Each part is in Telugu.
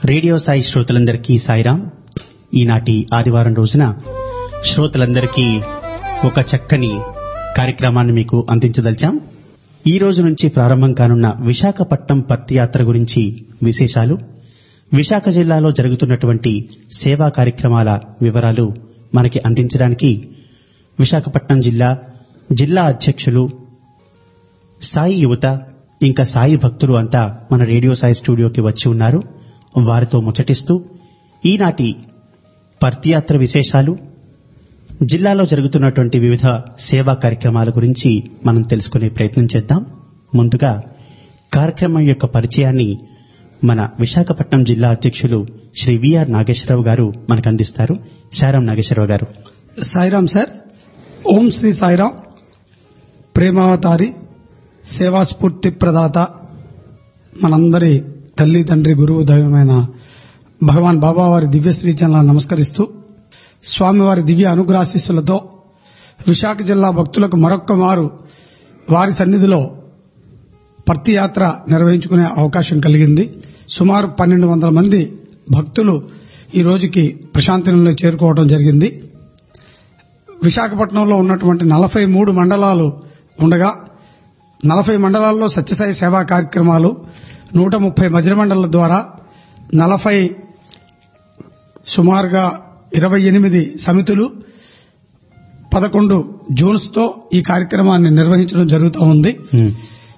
రేడియో సాయి శ్రోతలందరికీ సాయిరాం ఈనాటి ఆదివారం రోజున శ్రోతలందరికీ ఒక చక్కని కార్యక్రమాన్ని మీకు అందించదలిచాం ఈ రోజు నుంచి ప్రారంభం కానున్న విశాఖపట్నం పత్తి యాత్ర గురించి విశేషాలు విశాఖ జిల్లాలో జరుగుతున్నటువంటి సేవా కార్యక్రమాల వివరాలు మనకి అందించడానికి విశాఖపట్నం జిల్లా జిల్లా అధ్యక్షులు సాయి యువత ఇంకా సాయి భక్తులు అంతా మన రేడియో సాయి స్టూడియోకి వచ్చి ఉన్నారు వారితో ముచ్చటిస్తూ ఈనాటి పర్తియాత్ర విశేషాలు జిల్లాలో జరుగుతున్నటువంటి వివిధ సేవా కార్యక్రమాల గురించి మనం తెలుసుకునే ప్రయత్నం చేద్దాం ముందుగా కార్యక్రమం యొక్క పరిచయాన్ని మన విశాఖపట్నం జిల్లా అధ్యక్షులు శ్రీ విఆర్ నాగేశ్వరరావు గారు మనకు అందిస్తారు శారం నాగేశ్వరరావు గారు సాయిరామ్ సార్ ఓం శ్రీ సాయిరామ్ ప్రేమావతారి సేవా స్ఫూర్తి ప్రదాత మనందరి తల్లి తండ్రి గురువు దైవమైన భగవాన్ బాబా వారి దివ్య శ్రీచరణాలను నమస్కరిస్తూ స్వామివారి దివ్య అనుగ్రహాశిస్సులతో విశాఖ జిల్లా భక్తులకు మరొక్క మారు వారి సన్నిధిలో పర్తి యాత్ర నిర్వహించుకునే అవకాశం కలిగింది సుమారు పన్నెండు వందల మంది భక్తులు ఈ రోజుకి ప్రశాంతిలో చేరుకోవడం జరిగింది విశాఖపట్నంలో ఉన్నటువంటి నలభై మూడు మండలాలు ఉండగా నలభై మండలాల్లో సత్యసాయి సేవా కార్యక్రమాలు నూట ముప్పై మజిర మండలాల ద్వారా నలభై సుమారుగా ఇరవై ఎనిమిది సమితులు పదకొండు జోన్స్తో ఈ కార్యక్రమాన్ని నిర్వహించడం జరుగుతూ ఉంది ఉమ్,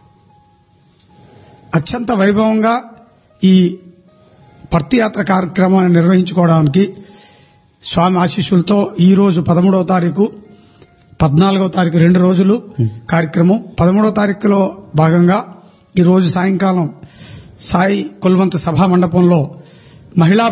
అత్యంత వైభవంగా ఈ పర్తి యాత్ర కార్యక్రమాన్ని నిర్వహించుకోవడానికి స్వామి ఆశీస్సులతో ఈ రోజు పదమూడవ తారీఖు పద్నాలుగవ తారీఖు రెండు రోజులు కార్యక్రమం పదమూడవ తారీఖులో భాగంగా ఈ రోజు సాయంకాలం సాయి కుల్వంత్ సభా మండపంలో మహిళా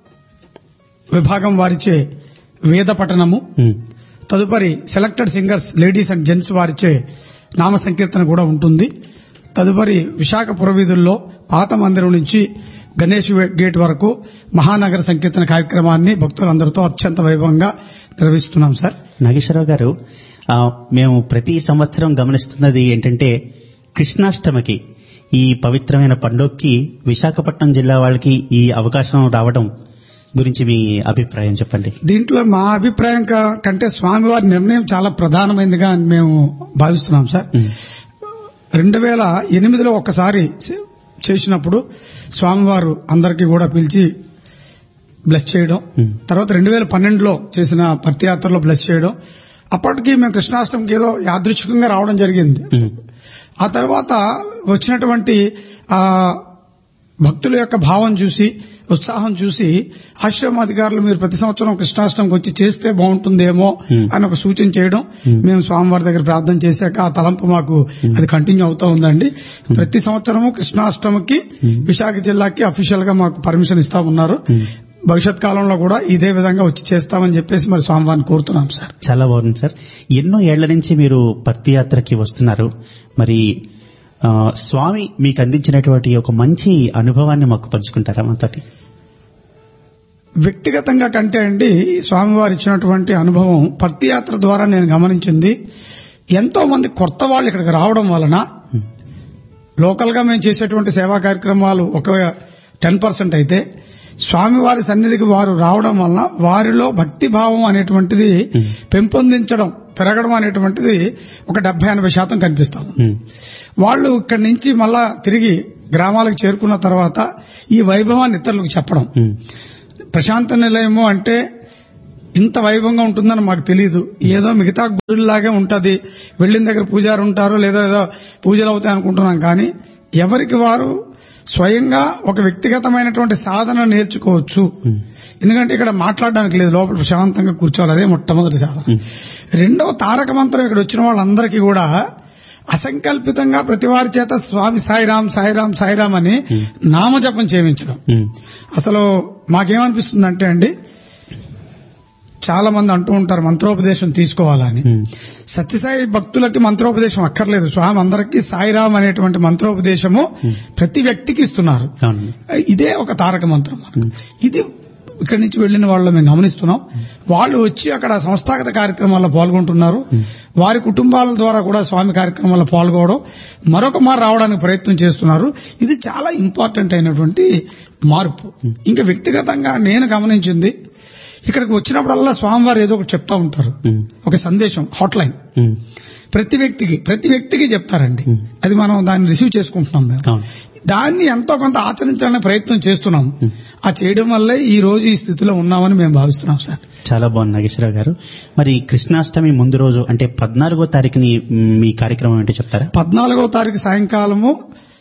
విభాగం వారిచే వేద పఠనము ఉమ్, తదుపరి selected singers ladies and gents వారిచే నామ సంకీర్తన కూడా ఉంటుంది తదుపరి విశాఖ పురవీధుల్లో పాత మందిరం నుంచి గణేష్ గేట్ వరకు మహానగర సంకీర్తన కార్యక్రమాన్ని భక్తులందరితో అత్యంత వైభవంగా నిర్వహిస్తున్నాం సార్ నాగేశ్వరరావు గారు ఆ, మేము ప్రతి సంవత్సరం గమనిస్తున్నది ఏంటంటే కృష్ణాష్టమికి ఈ పవిత్రమైన పండుగకి విశాఖపట్నం జిల్లా వాళ్ళకి ఈ అవకాశం రావడం గురించి మీ అభిప్రాయం చెప్పండి దీంట్లో మా అభిప్రాయం క- కంటే స్వామివారి నిర్ణయం చాలా ప్రధానమైనదిగా అని మేము భావిస్తున్నాం సార్ ఉమ్, రెండు వేల ఎనిమిదిలో ఒక్కసారి చే- చేసినప్పుడు స్వామివారు అందరికీ కూడా పిలిచి బ్లెస్ చేయడం ఉమ్, తర్వాత రెండు వేల పన్నెండులో చేసిన పర్తియాత్రలో బ్లెస్ చేయడం అప్పటికి మేము కృష్ణాష్టమికి ఏదో యాదృచ్ఛికంగా రావడం జరిగింది ఉమ్, ఆ తర్వాత వచ్చినటువంటి ఆ భక్తుల యొక్క భావం చూసి ఉత్సాహం చూసి ఆశ్రమ అధికారులు మీరు ప్రతి సంవత్సరం కృష్ణాష్టమికి వచ్చి చేస్తే బాగుంటుందేమో Hmm. అని ఒక సూచన చేయడం మేము స్వామివారి దగ్గర ప్రార్థన చేశాక ఆ తలంపు మాకు అది కంటిన్యూ అవుతా ఉందండి ప్రతి సంవత్సరము కృష్ణాష్టమికి విశాఖ జిల్లాకి అఫీషియల్ గా మాకు పర్మిషన్ ఇస్తా ఉన్నారు భవిష్యత్ కాలంలో కూడా ఇదే విధంగా వచ్చి చేస్తామని చెప్పేసి మరి స్వామివారిని కోరుతున్నాం సార్ చాలా బాగుంది సార్ ఎన్నో ఏళ్ల నుంచి మీరు పర్తి యాత్రకి వస్తున్నారు మరి ఆ, స్వామి మీకు అందించినటువంటి ఒక మంచి అనుభవాన్ని మాకు పంచుకుంటారా మాతోటి వ్యక్తిగతంగా కంటే అండి స్వామివారు ఇచ్చినటువంటి అనుభవం పర్తి యాత్ర ద్వారా నేను గమనించింది ఎంతో మంది కొత్త వాళ్ళు ఇక్కడికి రావడం వలన లోకల్ గా మేము చేసేటువంటి సేవా కార్యక్రమాలు ఒక టెన్ పర్సెంట్ అయితే స్వామివారి సన్నిధికి వారు రావడం వలన వారిలో భక్తి భావం అనేటువంటిది పెంపొందించడం పెరగడం అనేటువంటిది ఒక డెబ్బై ఎనభై శాతం కనిపిస్తాం ఉమ్, వాళ్ళు ఇక్కడి నుంచి మళ్ళా తిరిగి గ్రామాలకు చేరుకున్న తర్వాత ఈ వైభవాన్ని ఇతరులకు చెప్పడం ఉమ్, ప్రశాంత నిలయము అంటే ఇంత వైభవంగా ఉంటుందని మాకు తెలియదు ఏదో మిగతా గుడిలాగే ఉంటది వెళ్ళిన దగ్గర పూజారు ఉంటారు లేదా ఏదో పూజలు అవుతాయి అనుకుంటున్నాం కానీ ఎవరికి వారు స్వయంగా ఒక వ్యక్తిగతమైనటువంటి సాధన నేర్చుకోవచ్చు ఎందుకంటే ఇక్కడ మాట్లాడడానికి లేదు లోపల ప్రశాంతంగా కూర్చోవాలి అదే మొట్టమొదటి సాధన రెండవ తారక మంత్రం ఇక్కడ వచ్చిన వాళ్ళందరికీ కూడా అసంకల్పితంగా ప్రతి వారి చేత స్వామి సాయిరాం సాయిరాం సాయిరాం అని నామజపం చేయించడం ఉమ్, అసలు మాకేమనిపిస్తుందంటే అండి చాలా మంది అంటూ ఉంటారు మంత్రోపదేశం తీసుకోవాలని ఉమ్, సత్యసాయి భక్తులకి మంత్రోపదేశం అక్కర్లేదు స్వామి అందరికీ సాయిరాం అనేటువంటి మంత్రోపదేశము ప్రతి వ్యక్తికి ఇస్తున్నారు అవును ఇదే ఒక తారక మంత్రం మనకు. ఇది ఇక్కడి నుంచి వెళ్లిన వాళ్ళు మేము గమనిస్తున్నాం వాళ్ళు వచ్చి అక్కడ సంస్థాగత కార్యక్రమాల్లో పాల్గొంటున్నారు వారి కుటుంబాల ద్వారా కూడా స్వామి కార్యక్రమాల్లో పాల్గొవడం మరొక మారు రావడానికి ప్రయత్నం చేస్తున్నారు ఇది చాలా ఇంపార్టెంట్ అయినటువంటి మార్పు ఇంకా వ్యక్తిగతంగా నేను గమనించింది ఇక్కడికి వచ్చినప్పుడల్లా స్వామివారు ఏదో ఒకటి చెప్తా ఉంటారు ఉమ్, ఒక సందేశం హాట్ లైన్ ఉమ్, ప్రతి వ్యక్తికి ప్రతి వ్యక్తికి చెప్తారండి Hmm. అది మనం దాన్ని రిసీవ్ చేసుకుంటున్నాం మేము అవును దాన్ని ఎంతో కొంత ఆచరించాలనే ప్రయత్నం చేస్తున్నాం ఆ చేయడం వల్లే ఈ రోజు ఈ స్థితిలో ఉన్నామని మేము భావిస్తున్నాం సార్ చాలా బాగుంది నాగేశ్వరరావు గారు మరి కృష్ణాష్టమి ముందు రోజు అంటే పద్నాలుగో తారీఖుని మ్, మీ కార్యక్రమం ఏంటో చెప్తారా పద్నాలుగవ తారీఖు సాయంకాలము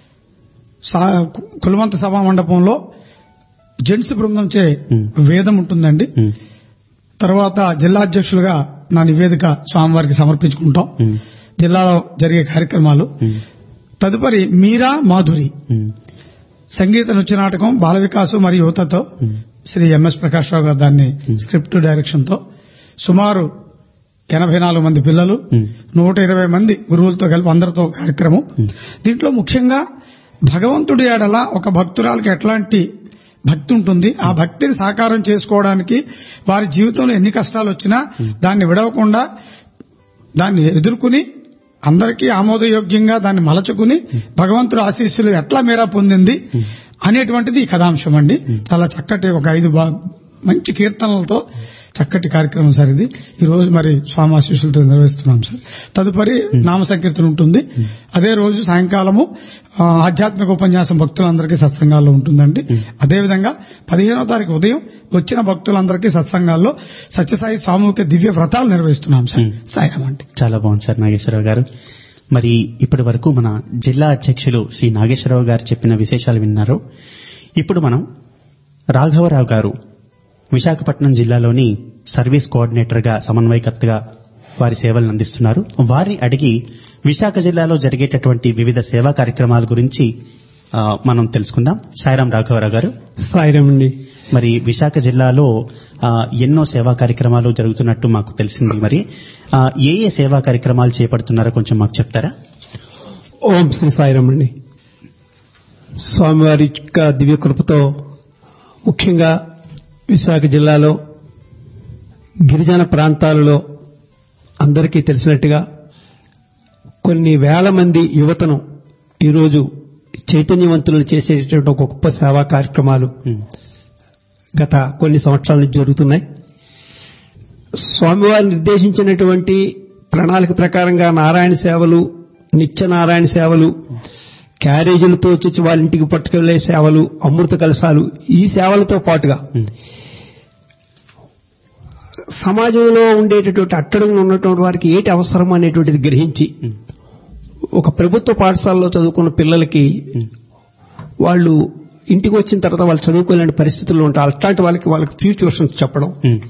సా- కులవంత సభా మండపంలో జెంట్స్ బృందం చే Hmm. వేదం ఉంటుందండి ఉమ్, తర్వాత జిల్లా అధ్యక్షులుగా నా నివేదిక స్వామివారికి సమర్పించుకుంటాం ఉమ్, జిల్లాలో జరిగే కార్యక్రమాలు ఉమ్, తదుపరి మీరా మాధురి ఉమ్, సంగీత నృత్య నాటకం బాల వికాసు మరియు యువతతో ఉమ్, శ్రీ ఎంఎస్ ప్రకాష్ రావు గారు దాన్ని స్క్రిప్ట్ డైరెక్షన్ తో సుమారు ఎనభై నాలుగు మంది పిల్లలు ఉమ్, నూట ఇరవై మంది గురువులతో కలిపి అందరితో కార్యక్రమం దీంట్లో ముఖ్యంగా భగవంతుడి ఎడల ఒక భక్తురాలకి ఎట్లాంటి భక్తి ఉంటుంది ఆ భక్తిని సాకారం చేసుకోవడానికి వారి జీవితంలో ఎన్ని కష్టాలు వచ్చినా దాన్ని విడవకుండా దాన్ని ఎదుర్కొని అందరికీ ఆమోదయోగ్యంగా దాన్ని మలచుకుని భగవంతుడు ఆశీస్సులు ఎట్లా మేర పొందింది అనేటువంటిది ఈ కథాంశం అండి చాలా చక్కటి ఒక ఐదు బా- మంచి కీర్తనలతో చక్కటి కార్యక్రమం సార్ ఇది ఈ రోజు మరి స్వామి ఆశీస్సులతో నిర్వహిస్తున్నాం సార్ తదుపరి నామ సంకీర్తన ఉంటుంది అదే రోజు సాయంకాలము ఆ, ఆధ్యాత్మిక ఉపన్యాసం భక్తులందరికీ సత్సంగాల్లో ఉంటుందండి అదేవిధంగా పదిహేనో తారీఖు ఉదయం వచ్చిన భక్తులందరికీ సత్సంగాల్లో సత్యసాయి సామూహిక దివ్య వ్రతాలు నిర్వహిస్తున్నాం సార్ సాయం అండి చాలా బాగుంది సార్ నాగేశ్వరరావు గారు మరి ఇప్పటి వరకు మన జిల్లా అధ్యక్షులు శ్రీ నాగేశ్వరరావు గారు చెప్పిన విశేషాలు విన్నారు ఇప్పుడు మనం రాఘవరావు గారు విశాఖపట్నం జిల్లాలోని సర్వీస్ కోఆర్డినేటర్ గా సమన్వయకర్తగా వారి సేవలను అందిస్తున్నారు వారిని అడిగి విశాఖ జిల్లాలో జరిగేటటువంటి వివిధ సేవా కార్యక్రమాల గురించి ఆ, మనం తెలుసుకుందాం సాయిరాం రాఘవరావు గారు సాయిరామండి మరి విశాఖ జిల్లాలో ఆ, ఎన్నో సేవా కార్యక్రమాలు జరుగుతున్నట్టు మాకు తెలిసింది మరి ఆ, ఏ ఏ సేవా కార్యక్రమాలు చేపడుతున్నారో కొంచెం మాకు చెప్తారా ఓం శ్రీ సాయిరామండి స్వామివారి యొక్క దివ్య కృపతో ముఖ్యంగా విశాఖ జిల్లాలో గిరిజన ప్రాంతాలలో అందరికీ తెలిసినట్టుగా కొన్ని వేల మంది యువతను ఈరోజు చైతన్యవంతులు చేసేటటువంటి ఒక గొప్ప సేవా కార్యక్రమాలు ఉమ్, గత కొన్ని సంవత్సరాల నుంచి జరుగుతున్నాయి స్వామివారు నిర్దేశించినటువంటి ప్రణాళిక ప్రకారంగా నారాయణ సేవలు నిత్య నారాయణ సేవలు క్యారేజీలతో వచ్చి వాళ్ళ ఇంటికి పట్టుకెళ్లే సేవలు అమృత కలశాలు ఈ సేవలతో పాటుగా ఉమ్, సమాజంలో ఉండేటటువంటి అట్టడుగున ఉన్నటువంటి వారికి ఏటి అవసరం అనేటువంటిది గ్రహించి ఉమ్, ఒక ప్రభుత్వ పాఠశాలలో చదువుకున్న పిల్లలకి ఉమ్, వాళ్ళు ఇంటికి వచ్చిన తర్వాత వాళ్ళు చదువుకోలేని పరిస్థితుల్లో ఉంటారు అట్లాంటి వాళ్ళకి వాళ్ళకి ఫ్యూచర్స్ చెప్పడం ఉమ్,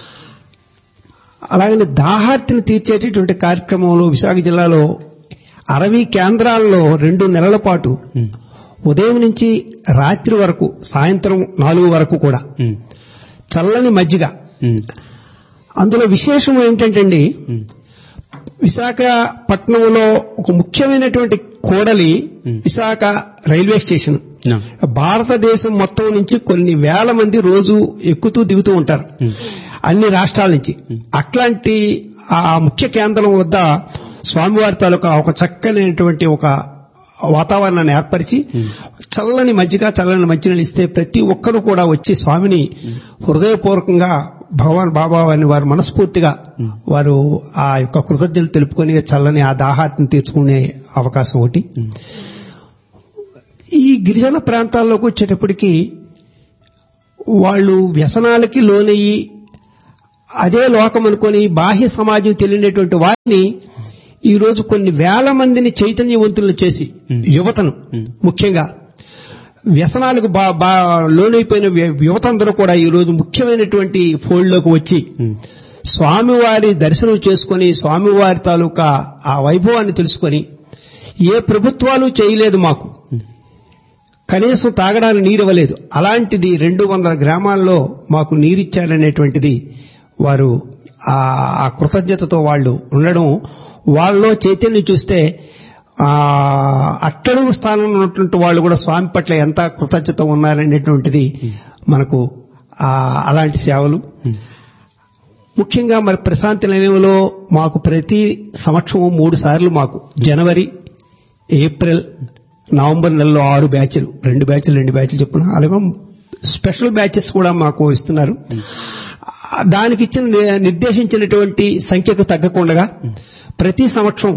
అలాగనే దాహార్తిని తీర్చేటటువంటి కార్యక్రమంలో విశాఖ జిల్లాలో అరవై కేంద్రాల్లో రెండు నెలల పాటు ఉమ్, ఉదయం నుంచి రాత్రి వరకు సాయంత్రం నాలుగు వరకు కూడా ఉమ్, చల్లని మజ్జిగ ఉమ్, అందులో విశేషం ఏంటంటే ఉమ్, విశాఖపట్నంలో ఒక ముఖ్యమైనటువంటి కోడలి Hmm. విశాఖ రైల్వే స్టేషన్ నా, భారతదేశం మొత్తం నుంచి కొన్ని వేల మంది రోజు ఎక్కుతూ దిగుతూ ఉంటారు Hmm. అన్ని రాష్ట్రాల నుంచి అట్లాంటి ఆ ముఖ్య కేంద్రం వద్ద స్వామివారి తాలూకా ఒక చక్కనైనటువంటి ఒక వాతావరణాన్ని ఏర్పరిచి చల్లని మజ్జిగ చల్లని మంచినీళ్ళు ఇస్తే ప్రతి ఒక్కరూ కూడా వచ్చి స్వామిని హృదయపూర్వకంగా భగవాన్ బాబా అని వారు మనస్ఫూర్తిగా వారు ఆ యొక్క కృతజ్ఞతలు తెలుపుకొని చల్లని ఆ దాహార్తిని తీర్చుకునే అవకాశం ఒకటి ఈ గిరిజన ప్రాంతాల్లోకి వచ్చేటప్పటికి వాళ్ళు వ్యసనాలకి లోనయ్యి అదే లోకం అనుకొని బాహ్య సమాజం తెలియనటువంటి వారిని ఈ రోజు కొన్ని వేల మందిని చైతన్యవంతులను చేసి యువతను ముఖ్యంగా వ్యసనాలకు బా బా లోనైపోయిన వ్య- యువతందరూ కూడా ఈ రోజు ముఖ్యమైనటువంటి ఫోల్డ్లోకి వచ్చి ఉమ్, స్వామివారి దర్శనం చేసుకొని స్వామివారి తాలూకా ఆ వైభవాన్ని తెలుసుకొని ఏ ప్రభుత్వాలు చేయలేదు మాకు కనీసం తాగడానికి నీరు ఇవ్వలేదు అలాంటిది రెండు వందల గ్రామాల్లో మాకు నీరిచ్చారనేటువంటిది వారు ఆ ఆ కృతజ్ఞతతో వాళ్ళు ఉండడం వాళ్ళలో చైతన్యం చూస్తే ఆ అట్టడుగు స్థానంలో ఉన్నటువంటి వాళ్ళు కూడా స్వామి పట్ల ఎంత కృతజ్ఞత ఉన్నారనేటువంటిది మనకు ఆ అలాంటి సేవలు ముఖ్యంగా మరి ప్రశాంతి నిలయంలో మాకు ప్రతి సంవత్సరం మూడు సార్లు మాకు జనవరి ఏప్రిల్ నవంబర్ నెలలో ఆరు బ్యాచ్లు రెండు బ్యాచ్లు రెండు బ్యాచ్లు చెప్పున అలాగే స్పెషల్ బ్యాచెస్ కూడా మాకు ఇస్తున్నారు ఆ, దానికి ఇచ్చిన ని- నిర్దేశించినటువంటి సంఖ్యకు తగ్గకుండా ప్రతి సంవత్సరం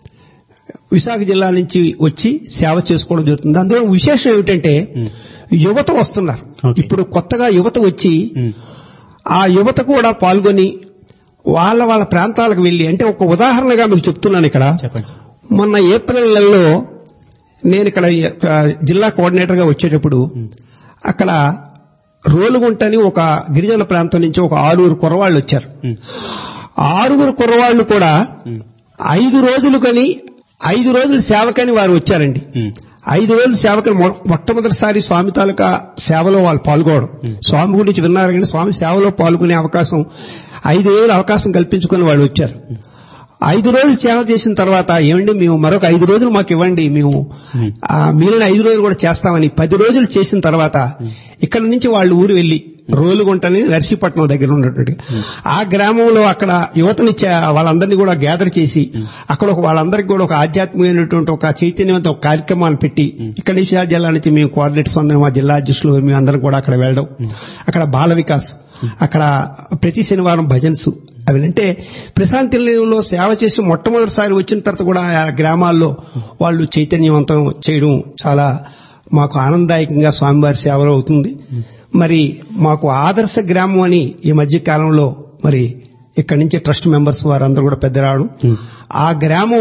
విశాఖ జిల్లా నుంచి వచ్చి సేవ చేసుకోవడం జరుగుతుంది అందులో విశేషం ఏమిటంటే యువత వస్తున్నారు Okay. ఇప్పుడు కొత్తగా యువత వచ్చి ఉమ్, ఆ యువత కూడా పాల్గొని వాళ్ళ వాళ్ళ ప్రాంతాలకు వెళ్లి అంటే ఒక ఉదాహరణగా మీకు చెప్తున్నాను ఇక్కడ చెప్పండి మొన్న ఏప్రిల్ నెలలో నేను ఇక్కడ ఆ, జిల్లా కోఆర్డినేటర్ గా వచ్చేటప్పుడు అక్కడ రోలుగుంటని ఒక గిరిజన ప్రాంతం నుంచి ఒక ఆరుగురు కుర్రవాళ్ళు వచ్చారు ఉమ్, ఆరుగురు కుర్రవాళ్ళు కూడా ఉమ్, ఐదు రోజులు కని ఐదు రోజులు సేవకని వారు వచ్చారండి ఉమ్, ఐదు రోజులు సేవకులు మొ- మొట్టమొదటిసారి స్వామి తాలూకా సేవలో వాళ్ళు పాల్గొనడం స్వామి గురించి విన్నారు కానీ స్వామి సేవలో పాల్గొనే అవకాశం ఐదు రోజులు అవకాశం కల్పించుకొని వాళ్ళు వచ్చారు ఐదు రోజులు సేవ చేసిన తర్వాత ఏమండి మేము మరొక ఐదు రోజులు మాకు ఇవ్వండి మేము ఆ మిగిలిన ఐదు రోజులు కూడా చేస్తామని పది రోజులు చేసిన తర్వాత ఇక్కడ నుంచి వాళ్ళు ఊరు వెళ్లి రోలుగుంటని నర్సీపట్నం దగ్గర ఉన్నటువంటి ఆ గ్రామంలో అక్కడ యువతని చే- వాళ్ళందరినీ కూడా గ్యాదర్ చేసి అక్కడ ఒక వాళ్ళందరికీ కూడా ఒక ఆధ్యాత్మికమైనటువంటి ఒక చైతన్యవంత ఒక కార్యక్రమాన్ని పెట్టి ఇక్కడ నుంచి ఆ జిల్లా నుంచి మేము కోఆర్డినేటర్స్ అందరం మా జిల్లా అధ్యక్షులు మేము అందరం కూడా అక్కడ వెళ్ళడం అక్కడ బాల వికాస్ అక్కడ ప్రతి శనివారం భజన్స్ అవి అంటే ప్రశాంతి నిలయంలో సేవ చేసి మొట్టమొదటిసారి వచ్చిన తర్వాత కూడా ఆ గ్రామాల్లో వాళ్ళు చైతన్యవంతం చేయడం చాలా మాకు ఆనందదాయకంగా స్వామివారి సేవలో అవుతుంది మరి మాకు ఆదర్శ గ్రామం అని ఈ మధ్య కాలంలో మరి ఇక్కడి నుంచి ట్రస్ట్ మెంబర్స్ వారందరూ కూడా పెద్ద రావడం ఆ గ్రామం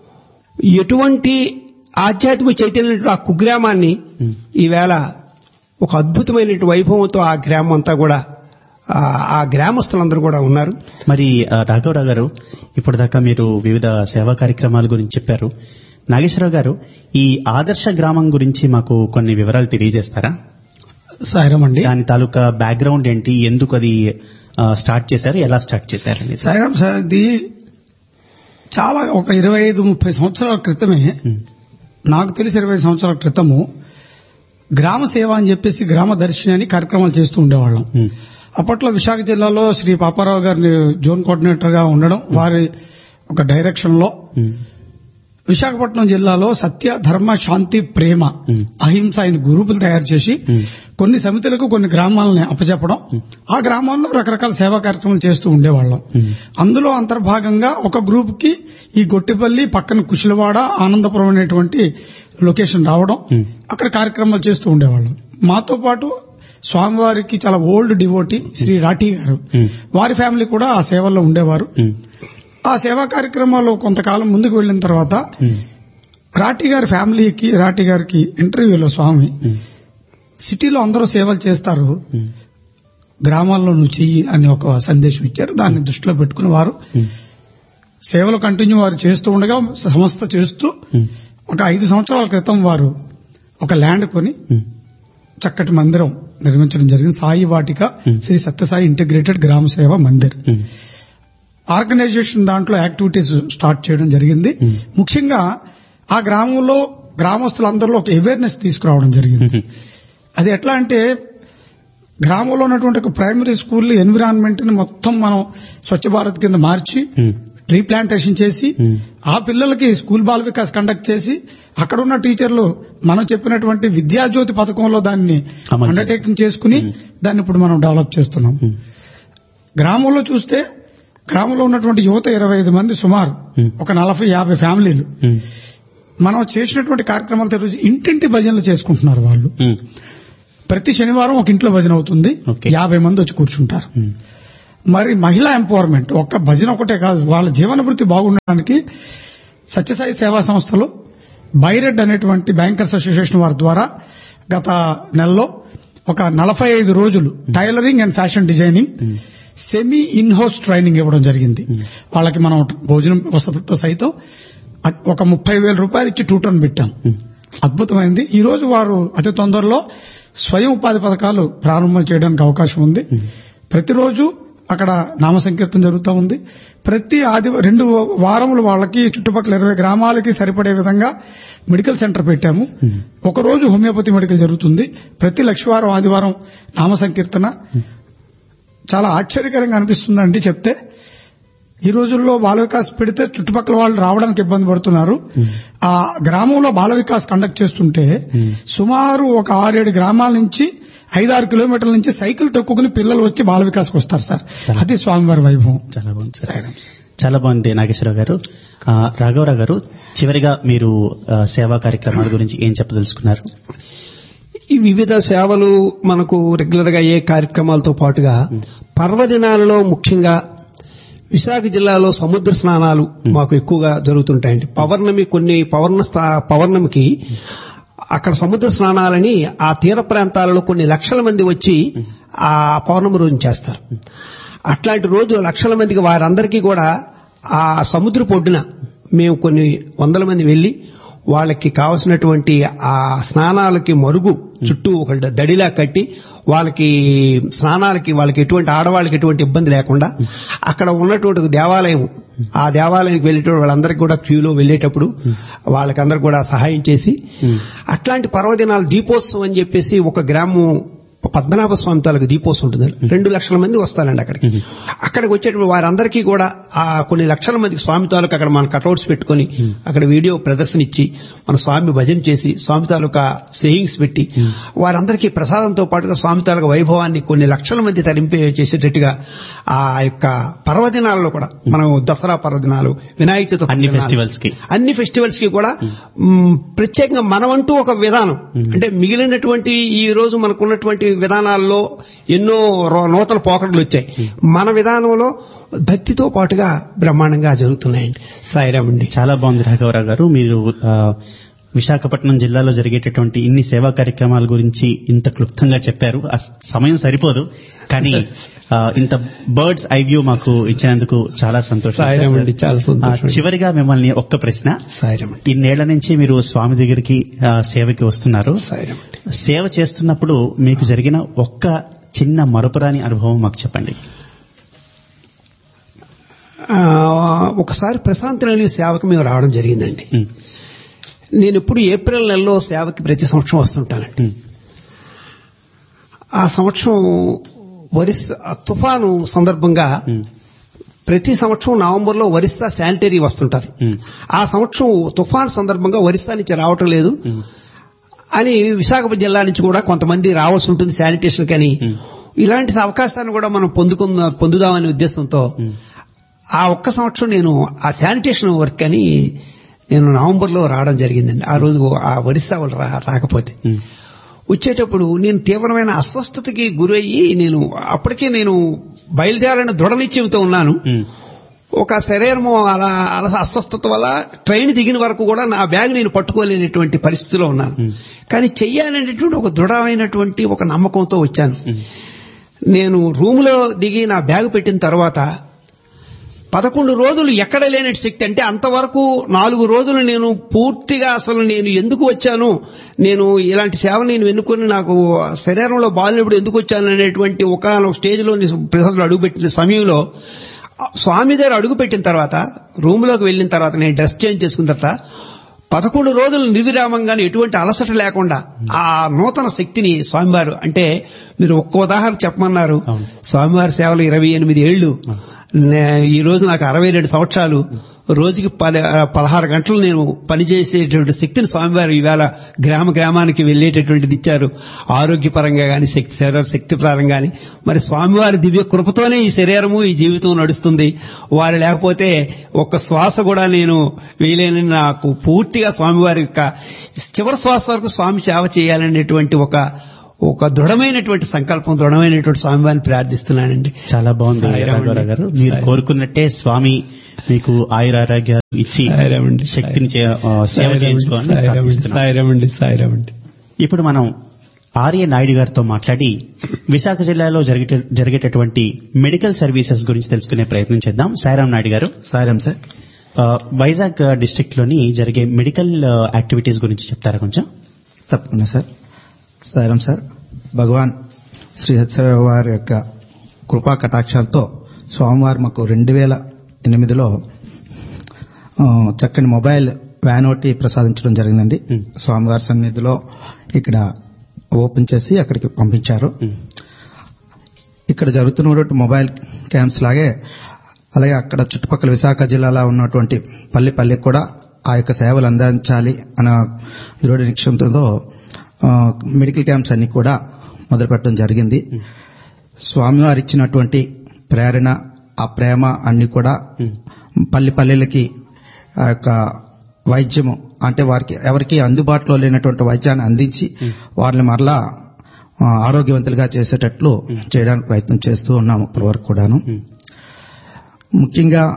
ఎటువంటి ఆధ్యాత్మిక చైతన్యం ఆ కుగ్రామాన్ని ఈవేళ ఒక అద్భుతమైన వైభవంతో ఆ గ్రామం అంతా కూడా ఆ- ఆ గ్రామస్తులందరూ కూడా ఉన్నారు మరి ఆ, రాఘవరావు గారు ఇప్పుడు దాకా మీరు వివిధ సేవా కార్యక్రమాల గురించి చెప్పారు నాగేశ్వరరావు గారు ఈ ఆదర్శ గ్రామం గురించి మాకు కొన్ని వివరాలు తెలియజేస్తారా సాయిరామ్ అండి దాని తాలూకా బ్యాక్గ్రౌండ్ ఏంటి ఎందుకు అది ఆ, స్టార్ట్ చేశారు ఎలా స్టార్ట్ చేశారు అనేది సాయిరామ్ సార్ ఇది చాలా ఒక ఇరవై ఐదు ముప్పై సంవత్సరాల క్రితమే ఉమ్, నాకు తెలిసి ఇరవై సంవత్సరాల క్రితము గ్రామ సేవ అని చెప్పేసి గ్రామ దర్శిని అని కార్యక్రమాలు చేస్తూ ఉండేవాళ్ళం ఉమ్, అప్పట్లో విశాఖ జిల్లాలో శ్రీ పాపారావు గారిని జోన్ కోఆర్డినేటర్ గా ఉండడం వారి ఒక డైరెక్షన్ లో ఉమ్, విశాఖపట్నం జిల్లాలో సత్య ధర్మ శాంతి ప్రేమ ఉమ్. అహింస ఆయన గ్రూపులు తయారు చేసి ఉమ్. కొన్ని సమితులకు కొన్ని గ్రామాలని అప్పచెప్పడం ఆ గ్రామాల్లో రకరకాల సేవా కార్యక్రమాలు చేస్తూ ఉండేవాళ్ళం ఉమ్. అందులో అంతర్భాగంగా ఒక గ్రూప్ కి ఈ గొట్టిపల్లి పక్కన కుశలవాడ ఆనందపురం అనేటువంటి లొకేషన్ రావడం ఉమ్. అక్కడ కార్యక్రమాలు చేస్తూ ఉండేవాళ్ళం మాతో పాటు స్వామివారికి చాలా ఓల్డ్ డివోటీ శ్రీ రాఠీ గారు ఉమ్. వారి ఫ్యామిలీ కూడా ఆ సేవల్లో ఉండేవారు ఉమ్, ఆ సేవా కార్యక్రమాలు కొంతకాలం ముందుకు వెళ్లిన తర్వాత ఉమ్, రాఠీ గారి ఫ్యామిలీకి రాఠీ గారికి ఇంటర్వ్యూలో స్వామి ఉమ్, సిటీలో అందరూ సేవలు చేస్తారు ఉమ్, గ్రామాల్లో నువ్వు చెయ్యి అని ఒక సందేశం ఇచ్చారు దాన్ని దృష్టిలో పెట్టుకుని వారు ఉమ్, సేవలు కంటిన్యూ వారు చేస్తూ ఉండగా సంస్థ చేస్తూ ఉమ్, ఒక ఐదు సంవత్సరాల క్రితం వారు ఒక ల్యాండ్ కొని ఉమ్, చక్కటి మందిరం నిర్మించడం జరిగింది సాయి వాటిక Hmm. శ్రీ సత్యసాయి ఇంటిగ్రేటెడ్ గ్రామ సేవ మందిర్ ఉమ్, ఆర్గనైజేషన్ దాంట్లో యాక్టివిటీస్ స్టార్ట్ చేయడం జరిగింది Hmm. ముఖ్యంగా ఆ గ్రామంలో గ్రామస్తులందరిలో ఒక అవేర్నెస్ తీసుకురావడం జరిగింది ఉమ్, అది ఎట్లా అంటే గ్రామంలో ఉన్నటువంటి ఒక ప్రైమరీ స్కూల్ ఎన్విరాన్మెంట్ ని మొత్తం మనం స్వచ్ఛ భారత్ కింద మార్చి ఉమ్, రీప్లాంటేషన్ చేసి Hmm. ఆ పిల్లలకి స్కూల్ బాల వికాస్ కండక్ట్ చేసి అక్కడ ఉన్న టీచర్లు మనం చెప్పినటువంటి విద్యాజ్యోతి పథకంలో దాన్ని అమలు అండర్టేకింగ్ చేసుకుని Hmm. దాన్ని ఇప్పుడు మనం డెవలప్ చేస్తున్నాం ఉమ్, గ్రామంలో చూస్తే గ్రామంలో ఉన్నటువంటి యువత ఇరవై ఐదు మంది సుమారు Hmm. ఒక నలభై యాభై ఫ్యామిలీలు ఉమ్, మనం చేసినటువంటి కార్యక్రమాలతో ఈరోజు ఇంటింటి భజనలు చేసుకుంటున్నారు వాళ్ళు ఉమ్, ప్రతి శనివారం ఒక ఇంట్లో భజన అవుతుంది Okay. యాభై మంది వచ్చి కూర్చుంటారు ఉమ్, మరి మహిళా ఎంపవర్మెంట్ ఒక్క భజన ఒకటే కాదు వాళ్ళ జీవన వృత్తి బాగుండడానికి సత్యసాయి సేవా సంస్థలు బైరెడ్ అనేటువంటి బ్యాంకర్స్ అసోసియేషన్ వారి ద్వారా గత నెలలో ఒక నలభై ఐదు రోజులు tailoring and fashion designing semi in house training ఇవ్వడం జరిగింది వాళ్ళకి మనం భోజనం వసతులతో సైతం అ- ఒక ముప్పై వేల రూపాయలు ఇచ్చి టూటర్న్ పెట్టాం ఉమ్, అద్భుతమైంది ఈ రోజు వారు అతి తొందరలో స్వయం ఉపాధి పథకాలు ప్రారంభం చేయడానికి అవకాశం ఉంది ప్రతిరోజు అక్కడ నామ సంకీర్తన జరుగుతూ ఉంది ప్రతి ఆది రెండు వారములు వాళ్ళకి చుట్టుపక్కల ఇరవై గ్రామాలకి సరిపడే విధంగా మెడికల్ సెంటర్ పెట్టాము ఒక రోజు హోమియోపతి మెడికల్ జరుగుతుంది ప్రతి లక్షవారం ఆదివారం నామ సంకీర్తన చాలా ఆశ్చర్యకరంగా అనిపిస్తుందండి చెప్తే ఈ రోజుల్లో బాల వికాస్ పెడితే చుట్టుపక్కల వాళ్ళు రావడానికి ఇబ్బంది పడుతున్నారు ఆ గ్రామంలో బాల వికాస్ కండక్ట్ చేస్తుంటే సుమారు ఒక ఆరేడు గ్రామాల నుంచి ఐదారు కిలోమీటర్ల నుంచి సైకిల్ తొక్కుకుని పిల్లలు వచ్చి బాల వికాస్కి వస్తారు సార్ అది స్వామివారి వైభవం చాలా బాగుంది సార్ చాలా బాగుంది నాగేశ్వరరావు గారు ఆ, రాఘవరావు గారు చివరిగా మీరు ఆ, సేవా కార్యక్రమాల గురించి ఏం చెప్పదలుచుకున్నారు ఈ వివిధ సేవలు మనకు రెగ్యులర్ గా అయ్యే కార్యక్రమాలతో పాటుగా పర్వదినాలలో ముఖ్యంగా విశాఖ జిల్లాలో సముద్ర స్నానాలు మాకు ఎక్కువగా జరుగుతుంటాయండి పౌర్ణమి కొన్ని పౌర్ణ స్థా- పౌర్ణమికి అక్కడ సముద్ర స్నానాలని ఆ తీర ప్రాంతాలలో కొన్ని లక్షల మంది వచ్చి ఆ పౌర్ణమి రోజు చేస్తారు అట్లాంటి రోజు లక్షల మందికి వారందరికీ కూడా ఆ సముద్ర పొడ్డున మేము కొన్ని వందల మంది వెళ్లి వాళ్ళకి కావలసినటువంటి ఆ స్నానాలకి మరుగు చుట్టూ ఒక దడిలా కట్టి వాళ్ళకి స్నానాలకి వాళ్ళకి ఎటువంటి ఆడవాళ్ళకి ఎటువంటి ఇబ్బంది లేకుండా అక్కడ ఉన్నటువంటి ఒక దేవాలయం ఆ దేవాలయానికి వెళ్ళేటప్పుడు వాళ్ళందరికీ కూడా క్యూలో వెళ్ళేటప్పుడు వాళ్ళకందరికి కూడా సహాయం చేసి అట్లాంటి పర్వదినాలు దీపోత్సవం అని చెప్పేసి ఒక గ్రామం పద్మనాభ స్వామి తాలూకు దీపోత్సవం ఉంటుంది రెండు లక్షల మంది వస్తారండి అక్కడికి అక్కడికి వచ్చేటప్పుడు వారందరికీ కూడా ఆ కొన్ని లక్షల మందికి స్వామి తాలూకు అక్కడ మన కటౌట్స్ పెట్టుకొని అక్కడ వీడియో ప్రదర్శన ఇచ్చి మన స్వామి భజన చేసి స్వామి తాలూకా సేయింగ్స్ పెట్టి వారందరికీ ప్రసాదంతో పాటుగా స్వామి తాలూకా వైభవాన్ని కొన్ని లక్షల మంది తరింపే చేసేటట్టుగా ఆ యొక్క పర్వదినాల్లో కూడా మనం దసరా పర్వదినాలు వినాయక చవితి అన్ని పర్వదినాలు, festivals కి. అన్ని ఫెస్టివల్స్ కి కూడా మ్, ప్రత్యేకంగా మనమంటూ ఒక విధానం అంటే మిగిలినటువంటి ఈ రోజు మనకున్నటువంటి విధానాల్లో ఎన్నో రో- నూతన పోకడలు వచ్చాయి మన విధానంలో భక్తితో పాటుగా బ్రహ్మాండంగా జరుగుతున్నాయండి సాయిరామండి చాలా బాగుంది రాఘవరావు గారు మీరు ఆ, విశాఖపట్నం జిల్లాలో జరిగేటటువంటి ఇన్ని సేవా కార్యక్రమాల గురించి ఇంత క్లుప్తంగా చెప్పారు ఆ స- సమయం సరిపోదు కానీ ఆ, ఇంత బర్డ్స్ ఐ వ్యూ మాకు ఇచ్చినందుకు చాలా సంతోషం సార్. సాయిరామండి చాలా ఆ, సంతోషం చివరిగా మిమ్మల్ని ఒక్క ప్రశ్న సాయిరామండి ఇన్నేళ్ల నుంచి మీరు స్వామి దగ్గరికి ఆ, సేవకి వస్తున్నారు సాయిరామండి సేవ చేస్తున్నప్పుడు మీకు జరిగిన ఒక్క చిన్న మరపురాని అనుభవం మాకు చెప్పండి ఆ, ఒకసారి ప్రశాంతి నిలయ సేవకు మేము రావడం జరిగిందండి ఉమ్, నేను ఎప్పుడు ఏప్రిల్ నెలలో సేవకి ప్రతి సంవత్సరం వస్తుంటానండి ఉమ్, ఆ సంవత్సరం ఒరిస్సా తుఫాను సందర్భంగా ఉమ్, ప్రతి సంవత్సరం నవంబర్లో ఒరిస్సా శానిటరీ వస్తుంటది ఉమ్, ఆ సంవత్సరం తుఫాన్ సందర్భంగా ఒరిస్సా నుంచి రావటం లేదు ఉమ్, అని విశాఖపట్నం జిల్లా నుంచి కూడా కొంతమంది రావాల్సి ఉంటుంది శానిటేషన్ కానీ Hmm. ఇలాంటి అవకాశాన్ని కూడా మనం పొందుకుందా పొందుదామనే ఉద్దేశంతో ఉమ్, ఆ ఒక్క సంవత్సరం నేను ఆ శానిటేషన్ వర్క్ అని నేను నవంబర్లో రావడం జరిగిందండి ఆ రోజు ఆ ఒరిస్సా వాళ్ళు రా- రాకపోతే ఉమ్, వచ్చేటప్పుడు నేను తీవ్రమైన అస్వస్థతకి గురయ్యి నేను అప్పటికే నేను బయలుదేరని దృఢ నిశ్చయంతో ఉన్నాను ఉమ్, ఒక శరీరము అలా అలా అస్వస్థత వల్ల ట్రైన్ దిగిన వరకు కూడా నా బ్యాగ్ నేను పట్టుకోలేనటువంటి పరిస్థితిలో ఉన్నాను Hmm. కానీ చెయ్యాలనేటువంటి ఒక దృఢమైనటువంటి ఒక నమ్మకంతో వచ్చాను ఉమ్, నేను రూములో దిగి నా బ్యాగ్ పెట్టిన తర్వాత పదకొండు రోజులు ఎక్కడ లేని శక్తి అంటే అంతవరకు నాలుగు రోజులు నేను పూర్తిగా అసలు నేను ఎందుకు వచ్చాను నేను ఇలాంటి సేవ నేను ఎన్నుకొని నాకు శరీరంలో బాలినప్పుడు ఎందుకు వచ్చాను అనేటువంటి ఒక స్టేజ్లో ప్రజలు అడుగుపెట్టిన సమయంలో స్వామి దగ్గర అడుగు పెట్టిన తర్వాత రూమ్లోకి వెళ్ళిన తర్వాత నేను డ్రెస్ చేంజ్ చేసుకున్న తర్వాత పదకొండు రోజులు నిర్విరామంగానే ఎటువంటి అలసట లేకుండా ఆ నూతన శక్తిని స్వామివారు అంటే మీరు ఒక్క ఉదాహరణ చెప్పమన్నారు అవును. స్వామివారి సేవలు ఇరవై ఎనిమిది ఏళ్లు నే- ఈ రోజు నాకు అరవై రెండు సంవత్సరాలు రోజుకి పది- పదహారు గంటలు నేను పనిచేసేటువంటి శక్తిని స్వామివారు ఈవేళ గ్రామ గ్రామానికి వెళ్ళేటటువంటిది ఇచ్చారు ఆరోగ్యపరంగా గాని శక్తి శరీర శక్తి పరంగా గాని మరి స్వామివారి దివ్య కృపతోనే ఈ శరీరము ఈ జీవితం నడుస్తుంది వారు లేకపోతే ఒక్క శ్వాస కూడా నేను వేయలేనని నాకు పూర్తిగా స్వామివారి యొక్క చివరి శ్వాస వరకు స్వామి సేవ చేయాలనేటువంటి ఒక ఒక దృఢమైనటువంటి సంకల్పం దృఢమైనటువంటి స్వామివారిని ప్రార్థిస్తున్నానండి చాలా బాగుంది సాయిరామ్ అండి. రాఘవరావు గారు మీరు సాయి- కోరుకున్నట్టే స్వామి మీకు ఆయురారోగ్యాలు ఇచ్చి సాయిరామండి. శక్తిని చే- ఆ, సేవ చేయించుకోవాలని ప్రార్థిస్తున్నాం. సాయిరామండి సాయిరామండి ఇప్పుడు మనం ఆర్య నాయుడు గారితో మాట్లాడి విశాఖ జిల్లాలో జరిగే జరిగేటటువంటి మెడికల్ సర్వీసెస్ గురించి తెలుసుకునే ప్రయత్నం చేద్దాం సాయిరామ్ నాయుడు గారు సారం సార్ ఆ, వైజాగ్ డిస్ట్రిక్ట్ లోని జరిగే మెడికల్ ఆ, యాక్టివిటీస్ గురించి చెప్తారా కొంచెం తప్పకుండా సార్ సారం సార్ భగవాన్ శ్రీ సత్యసాయి వారి యొక్క కృపా కటాక్షాలతో స్వామివారు మాకు రెండు వేల ఎనిమిదిలో ఆ, చక్కని మొబైల్ వ్యాన్ ఒకటి ప్రసాదించడం జరిగిందండి Hmm. స్వామివారి సన్నిధిలో ఇక్కడ ఓపెన్ చేసి అక్కడికి పంపించారు ఉమ్, ఇక్కడ జరుగుతున్నటువంటి మొబైల్ క్యాంప్స్ లాగే అలాగే అక్కడ చుట్టుపక్కల విశాఖ జిల్లాలో ఉన్నటువంటి పల్లె పల్లెకి కూడా ఆ యొక్క సేవలు అందించాలి అన్న దృఢ నిక్షంతో మెడికల్ క్యాంప్స్ అన్ని కూడా మొదలుపెట్టడం జరిగింది స్వామివారు ఇచ్చినటువంటి ప్రేరణ ఆ ప్రేమ అన్ని కూడా పల్లె పల్లెలకి ఆ యొక్క వైద్యము అంటే వారికి ఎవరికి అందుబాటులో లేనటువంటి వైద్యాన్ని అందించి వారిని మరలా ఆ, ఆరోగ్యవంతులుగా చేసేటట్లు చేయడానికి ప్రయత్నం చేస్తూ ఉన్నాము ఇప్పటివరకు కూడాను ముఖ్యంగా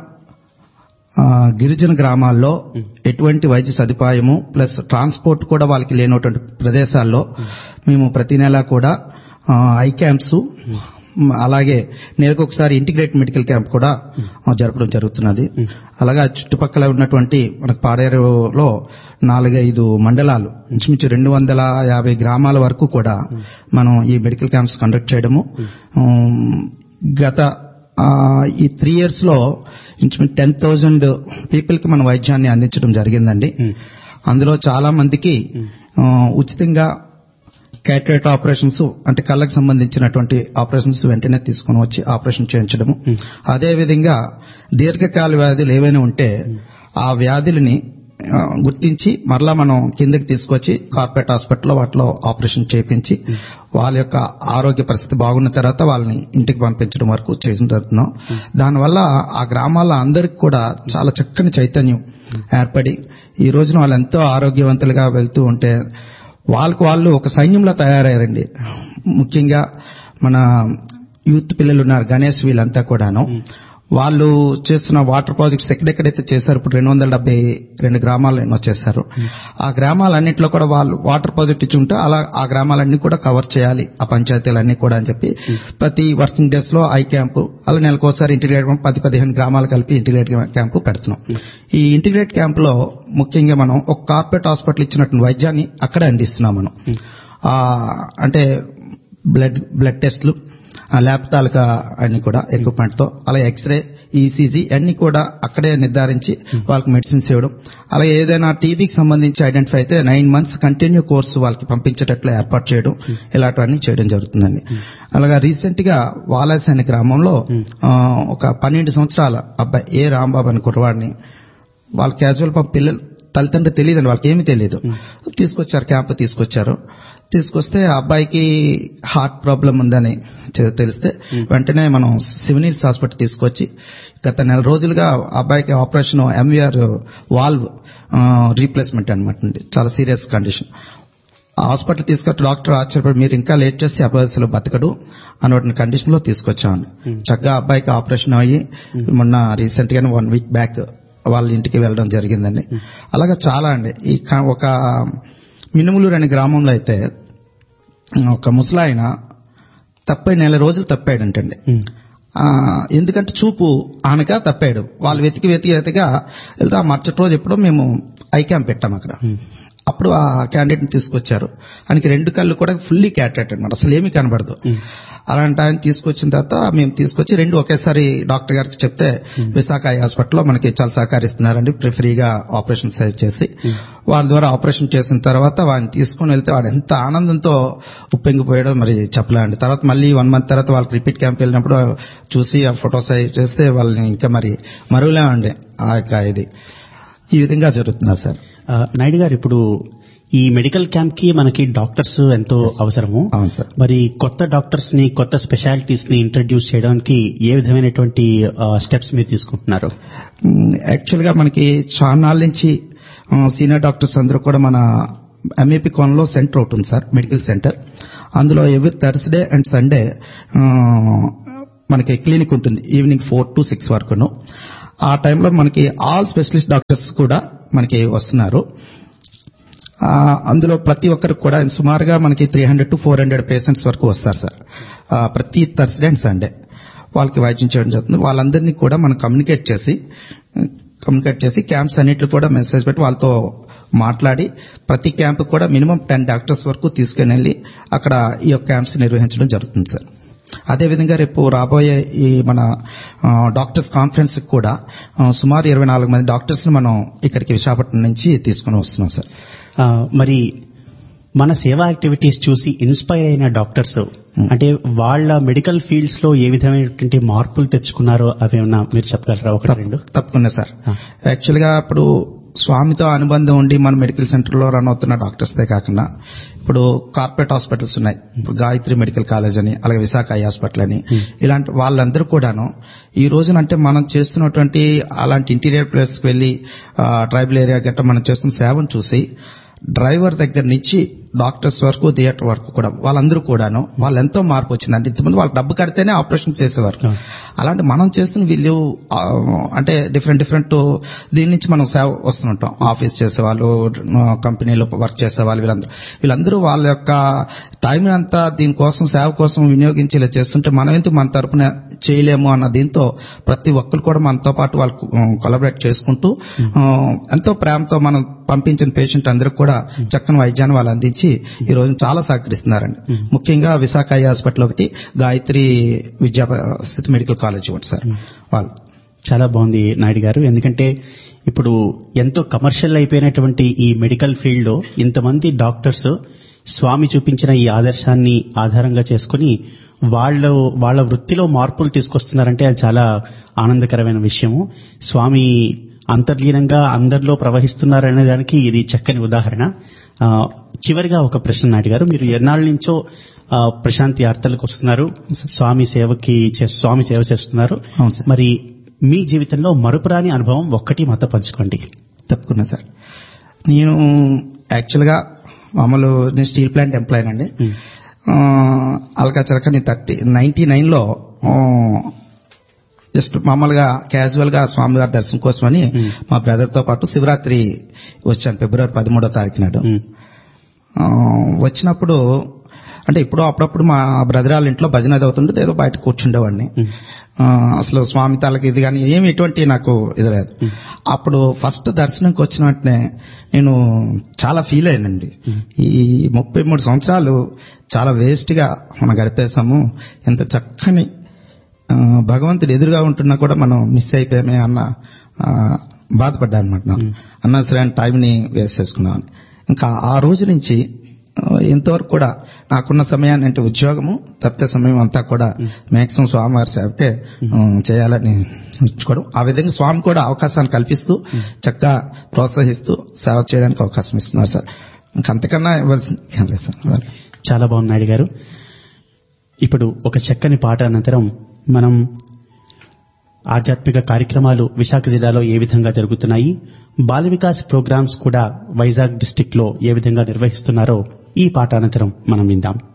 ఆ, గిరిజన గ్రామాల్లో ఎటువంటి వైద్య సదుపాయము ప్లస్ ట్రాన్స్పోర్ట్ కూడా వాళ్ళకి లేనటువంటి ప్రదేశాల్లో మేము ప్రతి నెలా కూడా ఆ, ఐ క్యాంప్స్ మ్, అలాగే నెలకు ఒకసారి ఇంటిగ్రేట్ మెడికల్ క్యాంప్ కూడా ఆ, జరపడం జరుగుతున్నది అలాగే ఆ చుట్టుపక్కల ఉన్నటువంటి మనకు పాడేరులో నాలుగైదు మండలాలు ఇంచుమించు రెండు వందల యాభై గ్రామాల వరకు కూడా మనం ఈ మెడికల్ క్యాంప్స్ కండక్ట్ చేయడము ఉమ్, గత ఆ, ఈ త్రీ ఇయర్స్ లో ఇంచుమించు టెన్ థౌజండ్ పీపుల్ కి మనం వైద్యాన్ని అందించడం జరిగిందండి అందులో చాలా మందికి ఆ, ఉచితంగా క్యాటరేట్ ఆపరేషన్స్ అంటే కళ్ళకు సంబంధించినటువంటి ఆపరేషన్స్ వెంటనే తీసుకుని వచ్చి ఆపరేషన్ చేయించడము అదే విధంగా దీర్ఘకాల వ్యాధులు ఏవైనా ఉంటే ఆ వ్యాధులని ఆ, గుర్తించి మరలా మనం కిందకి తీసుకొచ్చి కార్పొరేట్ హాస్పిటల్లో వాటిలో ఆపరేషన్ చేయించి వాళ్ళ యొక్క ఆరోగ్య పరిస్థితి బాగున్న తర్వాత వాళ్ళని ఇంటికి పంపించడం వరకు చేసిన జరుగుతున్నాం దానివల్ల ఆ గ్రామాల్లో అందరికి కూడా చాలా చక్కని చైతన్యం ఏర్పడి ఈ రోజున వాళ్ళు ఎంతో ఆరోగ్యవంతులుగా వెళ్తూ ఉంటే వాళ్ళకు వాళ్ళు ఒక సైన్యంలో తయారయ్యారండి ముఖ్యంగా మన యూత్ పిల్లలు ఉన్నారు గణేష్ వీళ్ళంతా కూడాను వాళ్ళు చేస్తున్న వాటర్ ప్రాజెక్ట్స్ ఎక్కడెక్కడైతే చేశారు ఇప్పుడు రెండు వందల డెబ్బై రెండు గ్రామాలు ఎన్నో చేశారు ఆ గ్రామాలన్నింటిలో కూడా వాళ్ళు వాటర్ ప్రాజెక్ట్ ఇచ్చి ఉంటే అలా ఆ గ్రామాలన్నీ కూడా కవర్ చేయాలి ఆ పంచాయతీలన్నీ కూడా అని చెప్పి ప్రతి వర్కింగ్ డేస్ లో ఐ క్యాంపు అలా నెలకోసారి ఇంటిగ్రేట్ క్యాంప్ పది పదిహేను గ్రామాలు కలిపి ఇంటిగ్రేట్ క్యాంపు పెడుతున్నాం ఈ ఇంటిగ్రేట్ క్యాంప్ లో ముఖ్యంగా మనం ఒక కార్పొరేట్ హాస్పిటల్ ఇచ్చినటువంటి వైద్యాన్ని అక్కడే అందిస్తున్నాం మనం ఆ, అంటే బ్లడ్ బ్లడ్ టెస్ట్లు ఆ ల్యాబ్ తాలూకా అన్ని కూడా ఎక్విప్మెంట్ తో అలాగే ఎక్స్రే ఈసీజీ అన్ని కూడా అక్కడే నిర్ధారించి వాళ్ళకి మెడిసిన్స్ ఇవ్వడం అలాగే ఏదైనా టీబీకి సంబంధించి ఐడెంటిఫై అయితే నైన్ మంత్స్ కంటిన్యూ కోర్సు వాళ్ళకి పంపించేటట్లు ఏర్పాటు చేయడం ఇలాంటివన్నీ చేయడం జరుగుతుందండి అలాగా రీసెంట్ గా వాలాస్ అనే గ్రామంలో ఆ, ఒక పన్నెండు సంవత్సరాల అబ్బాయి ఏ రాంబాబు అని కుర్రవాడిని వాళ్ళ క్యాజువల్ పాప పిల్లలు తల్లిదండ్రులు తెలియదండి వాళ్ళకి ఏమీ తెలియదు తీసుకొచ్చారు క్యాంప్ తీసుకొచ్చారు తీసుకొస్తే ఆ అబ్బాయికి హార్ట్ ప్రాబ్లం ఉందని చె- తెలిస్తే వెంటనే మనం సివినీల్స్ హాస్పిటల్ తీసుకొచ్చి గత నెల రోజులుగా ఆ అబ్బాయికి ఆపరేషన్ ఎంవీఆర్ వాల్వ్ రీప్లేస్మెంట్ అనమాట అండి చాలా సీరియస్ కండిషన్ ఆ హాస్పిటల్ తీసుకొచ్చి డాక్టర్ ఆశ్చర్యపడి మీరు ఇంకా లేట్ చేస్తే ఆ అబ్బాయి బతకడు అన్నటువంటి కండిషన్ లో తీసుకొచ్చామండి చక్కగా అబ్బాయికి ఆపరేషన్ అయ్యి మొన్న రీసెంట్ గానే వన్ వీక్ బ్యాక్ వాళ్ళ ఇంటికి వెళ్ళడం జరిగిందండి అలాగా చాలా అండి ఈ క- ఒక మినుములూరు అనే గ్రామంలో అయితే ఒక ముసలాయన తప్పై నెల రోజులు తప్పాడంటండి ఆ, ఎందుకంటే చూపు ఆనక తప్పాడు వాళ్ళు వెతికి వెతికి వెతిగా వెళ్తే ఆ మరుసటి రోజు ఎప్పుడో మేము ఐ క్యాంప్ పెట్టాం అక్కడ అప్పుడు ఆ క్యాండిడేట్ ని తీసుకొచ్చారు ఆయనకి రెండు కళ్ళు కూడా ఫుల్లీ క్యాటరేట్ అనమాట అసలు ఏమీ కనబడదు అలాంటి ఆయన తీసుకొచ్చిన తర్వాత మేము తీసుకొచ్చి రెండు ఒకేసారి డాక్టర్ గారికి చెప్తే విశాఖ ఐ హాస్పిటల్లో మనకి చాలా సహకరిస్తున్నారండి ఫ్రీగా ఆపరేషన్ చేసి వాళ్ళ ద్వారా ఆపరేషన్ చేసిన తర్వాత వాడిని తీసుకొని వెళ్తే వాడు ఎంత ఆనందంతో ఉప్పెంగిపోయాడో మరి చెప్పలేండి తర్వాత మళ్ళీ వన్ మంత్ తర్వాత వాళ్ళకి రిపీట్ క్యాంప్ వెళ్ళినప్పుడు చూసి ఆ ఫొటోస్ అవి చేస్తే వాళ్ళని ఇంకా మరి మరువలేమండి ఆ యొక్క ఇది ఈ విధంగా జరుగుతున్నా సార్ ఆ, నాయుడు గారు ఇప్పుడు ఈ మెడికల్ క్యాంప్ కి మనకి డాక్టర్స్ ఎంతో అవసరము అవును సార్ మరి కొత్త డాక్టర్స్ ని కొత్త స్పెషాలిటీస్ ని ఇంట్రడ్యూస్ చేయడానికి ఏ విధమైనటువంటి స్టెప్స్ మీరు తీసుకుంటున్నారు యాక్చువల్ గా మనకి చాలా నాళ్ళ నుంచి సీనియర్ డాక్టర్స్ అందరూ కూడా మన ఎంఏపి కోన్లో సెంటర్ ఒకటి ఉంది సార్ మెడికల్ సెంటర్ అందులో ఎవ్రీ థర్స్డే అండ్ సండే మనకి క్లినిక్ ఉంటుంది ఈవినింగ్ ఫోర్ టు సిక్స్ వరకును ఆ టైంలో మనకి ఆల్ స్పెషలిస్ట్ డాక్టర్స్ కూడా మనకి వస్తున్నారు ఆ, అందులో ప్రతి ఒక్కరికి కూడా సుమారుగా మనకి three hundred to four hundred patients వరకు వస్తారు సార్ ఆ, ప్రతి థర్స్డే అండ్ సండే వాళ్ళకి వైద్యం చేయడం జరుగుతుంది వాళ్ళందరినీ కూడా మనం కమ్యూనికేట్ చేసి కమ్యూనికేట్ చేసి క్యాంప్స్ అన్నిట్లు కూడా మెసేజ్ పెట్టి వాళ్ళతో మాట్లాడి ప్రతి క్యాంప్ కూడా మినిమం టెన్ డాక్టర్స్ వరకు తీసుకుని వెళ్ళి అక్కడ ఈ యొక్క క్యాంప్స్ నిర్వహించడం జరుగుతుంది సార్ అదేవిధంగా రేపు రాబోయే ఈ మన ఆ, డాక్టర్స్ కాన్ఫరెన్స్ కూడా ఆ, సుమారు ఇరవై నాలుగు మంది డాక్టర్స్ ని మనం ఇక్కడికి విశాఖపట్నం నుంచి తీసుకుని వస్తున్నాం సార్ ఆ, మరి మన సేవా యాక్టివిటీస్ చూసి ఇన్స్పైర్ అయిన డాక్టర్స్ అంటే వాళ్ళ మెడికల్ ఫీల్డ్స్ లో ఏ విధమైనటువంటి మార్పులు తెచ్చుకున్నారో అవి ఏమన్నా మీరు చెప్పగలరా ఒకటి రెండు తప్పకుండా సార్ ఆ. యాక్చువల్ గా ఇప్పుడు స్వామితో అనుబంధం ఉండి మన మెడికల్ సెంటర్ లో రన్ అవుతున్న డాక్టర్స్దే కాకుండా ఇప్పుడు కార్పొరేట్ హాస్పిటల్స్ ఉన్నాయి ఇప్పుడు గాయత్రి మెడికల్ కాలేజ్ అని అలాగే విశాఖ ఐ హాస్పిటల్ అని ఇలాంటి వాళ్ళందరూ కూడాను ఈ రోజున అంటే మనం చేస్తున్నటువంటి అలాంటి ఇంటీరియర్ ప్లేస్ కి వెళ్లి ట్రైబల్ ఏరియా గట్రా మనం చేస్తున్న సేవను చూసి డ్రైవర్ దగ్గర నుంచి డాక్టర్స్ వరకు థియేటర్ వరకు కూడా వాళ్ళందరూ కూడాను వాళ్ళు ఎంతో మార్పు వచ్చింది అంటే ఇంతకుముందు వాళ్ళకి డబ్బు కడితేనే ఆపరేషన్ చేసేవారు ఆ. అలాంటి మనం చేస్తున్న వీళ్ళు ఆ, అంటే డిఫరెంట్ డిఫరెంట్ దీని నుంచి మనం సేవ వస్తుంటాం ఆఫీస్ చేసేవాళ్ళు కంపెనీలో వర్క్ చేసేవాళ్ళు వీళ్ళందరూ వీళ్ళందరూ వాళ్ళ యొక్క టైం అంతా దీనికోసం సేవ కోసం వినియోగించి ఇలా చేస్తుంటే మనం ఎందుకు మన తరపున చేయలేము అన్న దీంతో ప్రతి ఒక్కరు కూడా మనతో పాటు వాళ్ళు కొలబరేట్ చేసుకుంటూ ఆ, ఎంతో ప్రేమతో మనం పంపించిన పేషెంట్ అందరికి కూడా చక్కని వైద్యాన్ని వాళ్ళు అందించి ఈ రోజు చాలా సహకరిస్తున్నారండి ముఖ్యంగా విశాఖ ఐ హాస్పిటల్ ఒకటి గాయత్రి విద్యా స్థితి మెడికల్ కాలేజ్ ఒకటి సార్ వాళ్ళు చాలా బాగుంది నాయుడు గారు ఎందుకంటే ఇప్పుడు ఎంతో కమర్షియల్ అయిపోయినటువంటి ఈ మెడికల్ ఫీల్డ్ లో ఇంతమంది డాక్టర్స్ స్వామి చూపించిన ఈ ఆదర్శాన్ని ఆధారంగా చేసుకుని వాళ్ళ వాళ్ళ వృత్తిలో మార్పులు తీసుకొస్తున్నారంటే అది చాలా ఆనందకరమైన విషయము స్వామి అంతర్లీనంగా అందరిలో ప్రవహిస్తున్నారనే దానికి ఇది చక్కని ఉదాహరణ ఆ, చివరిగా ఒక ప్రశ్న నాయుడు గారు మీరు ఎన్నాళ్ళ నుంచో ఆ, ప్రశాంతి యాత్రలకు వస్తున్నారు స్వామి సేవకి చే- స్వామి సేవ చేస్తున్నారు అవును సార్. మరి మీ జీవితంలో మరుపురాని అనుభవం ఒక్కటి మాతో పంచుకోండి తప్పుకున్నా సార్ నేను యాక్చువల్ గా మామూలు నేను స్టీల్ ప్లాంట్ ఎంప్లాయ్ అండి ఉమ్. అలకా చలక నేను థర్టీ నైన్టీ నైన్ లో జస్ట్ మామూలుగా క్యాజువల్ గా స్వామివారి దర్శనం కోసమని Hmm. మా బ్రదర్ తో పాటు శివరాత్రి వచ్చాను ఫిబ్రవరి పదమూడో తారీఖు నాడు ఉమ్. ఆ, వచ్చినప్పుడు అంటే ఇప్పుడు అప్పుడప్పుడు మా బ్రదర్ వాళ్ళ ఇంట్లో భజన అది అవుతుంటే ఏదో బయట కూర్చుండేవాడిని ఉమ్. ఆ, అసలు స్వామి తాలకి ఇది కానీ ఏమి ఎటువంటి నాకు ఇది లేదు అప్పుడు ఫస్ట్ దర్శనంకి వచ్చిన వెంటనే నేను చాలా ఫీల్ అయ్యానండి ఈ ముప్పై మూడు సంవత్సరాలు చాలా వేస్ట్ గా మనం గడిపేశాము ఎంత చక్కని ఆ, భగవంతుడు ఎదురుగా ఉంటున్నా కూడా మనం మిస్ అయిపోయామే అన్న ఆ, బాధపడ్డా అనమాట నాకు అన్నసరైన టైంని వేస్ట్ చేసుకున్నామని ఇంకా ఆ రోజు నుంచి ఆ, ఇంతవరకు కూడా నాకున్న సమయాన్ని అంటే ఉద్యోగము తప్పితే సమయం అంతా కూడా మాక్సిమం స్వామివారి సేవకే ఆ, చేయాలని ఉంచుకోవడం ఆ విధంగా స్వామి కూడా అవకాశాన్ని కల్పిస్తూ చక్కగా ప్రోత్సహిస్తూ సేవ చేయడానికి అవకాశం ఇస్తున్నారు సార్ ఇంకంతకన్నా ఇవ్వాల్సింది ఏం లేదు సార్ చాలా బాగుంది నాయుడు గారు ఇప్పుడు ఒక చక్కని పాట అనంతరం మనం ఆధ్యాత్మిక కార్యక్రమాలు విశాఖ జిల్లాలో ఏ విధంగా జరుగుతున్నాయి బాల వికాస్ ప్రోగ్రామ్స్ కూడా వైజాగ్ డిస్టిక్ లో ఏ విధంగా నిర్వహిస్తున్నారో ఈ పాట అనంతరం మనం విందాం